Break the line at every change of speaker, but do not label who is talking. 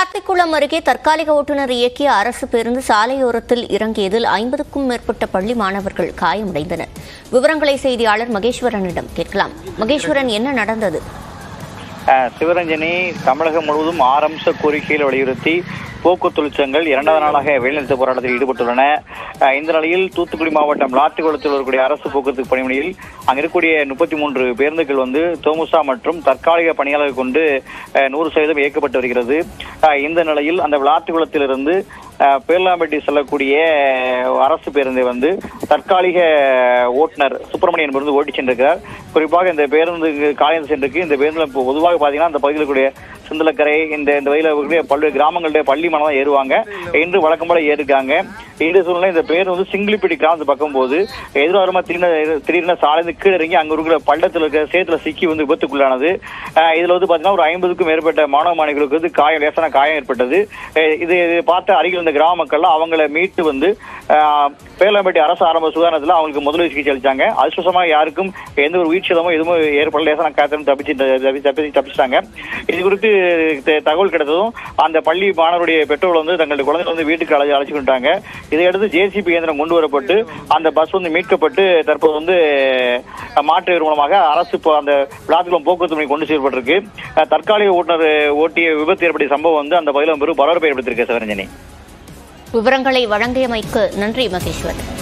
விளாத்திக்குளம் அருகே தற்காலிக ஓட்டுநர் இயக்கிய அரசு பேருந்து சாலையோரத்தில் இறங்கியதில் ஐம்பதுக்கும் மேற்பட்ட பள்ளி மாணவர்கள் காயமடைந்தனர் விவரங்களை செய்தியாளர் மகேஸ்வரனிடம் கேட்கலாம் மகேஸ்வரன் என்ன நடந்தது
அஹ் சிவரஞ்சனி தமிழகம் முழுவதும் ஆறு அம்ச கோரிக்கைகளை வலியுறுத்தி போக்குவரத்து தொழிற்சங்கங்கள் இரண்டாவது நாளாக வேலைநிறுத்த போராட்டத்தில் ஈடுபட்டுள்ளன அஹ் இந்த நிலையில் தூத்துக்குடி மாவட்டம் லாத்திக்குளத்தில் வரக்கூடிய அரசு போக்குவரத்து பணிமனையில் அங்க இருக்கக்கூடிய முப்பத்தி மூன்று பேருந்துகள் வந்து தோமுசா மற்றும் தற்காலிக பணியாளர்கள் கொண்டு அஹ், நூறு சதவீதம் இயக்கப்பட்டு வருகிறது அஹ் இந்த நிலையில் அந்த விளாத்திக்குளத்திலிருந்து அஹ், பேர்லாம்பட்டி செல்லக்கூடிய அரசு பேருந்தை வந்து தற்காலிக ஓட்டுநர் சுப்பிரமணியன் என்பவர் வந்து ஓட்டி சென்றிருக்கிறார் குறிப்பாக இந்த பேருந்து காலையில் சென்றிருக்கு இந்த பேருந்துல இப்போ பொதுவாக பாத்தீங்கன்னா அந்த பகுதியில் கூடிய சிந்தலக்கரை இந்த இந்த வகையில் இருக்கக்கூடிய பல்வேறு கிராமங்களுடைய பள்ளி மனம் தான் ஏறுவாங்க இன்று வழக்கம் போல ஏறிருக்காங்க இந்த சூழ்நிலை இந்த பேர் வந்து சிங்கிளிப்பட்டி கிராமத்து பக்கம் போது எதிர்வாரமா திடீர்னு திடீர்னு சாலை கீழே இறங்கி அங்க இருக்கிற பள்ளத்தில் இருக்கிற சேத்துல சிக்கி வந்து விபத்துக்குள்ளானது அஹ் இதுல வந்து பாத்தீங்கன்னா ஒரு ஐம்பதுக்கும் மேற்பட்ட மாணவ மாணவிகளுக்கு வந்து காயம் லேசான காயம் ஏற்பட்டது அஹ் இது இது பார்த்த அருகில் இருந்த கிராம மக்கள்லாம் அவங்கள மீட்டு வந்து அஹ், பேர்லாம்பட்டி அரசு ஆரம்ப சுகாதாரத்தில் அவங்களுக்கு முதலுதவி சிகிச்சை அளிச்சாங்க அதிர்ஷ்டமாக யாருக்கும் எந்த ஒரு உயிர்ச்சலமோ எதுவும் ஏற்படல லேசான காய்ச்சலும் தப்பிச்சு தப்பி- தப்பி தப்பிச்சிட்டாங்க இது குறித்து த- தகவல் கிடைத்ததும் அந்த பள்ளி மாணவருடைய பெற்றோர்கள் வந்து தங்களுடைய குழந்தைகள் வந்து வீட்டுக்கு அழைச்சி அழைச்சி விட்டாங்க இதையடுத்து ஜேசிபி இயந்திரம் கொண்டு வரப்பட்டு அந்த பஸ் வந்து மீட்கப்பட்டு தற்போது வந்து அஹ், மாற்று ஏறு மூலமாக அரசு இப்போ அந்த விளாத்துக்குளம் போக்குவரத்து பணி கொண்டு செல்லப்பட்டிருக்கு அஹ், தற்காலிக ஓட்டுநர் ஓட்டிய விபத்து ஏற்பட்ட சம்பவம் வந்து அந்த பகுதியில் பெரும் பரபரப்பை ஏற்படுத்தியிருக்கு சிவரஞ்சனி
விவரங்களை வழங்கியமைக்கு நன்றி மகேஸ்வரன்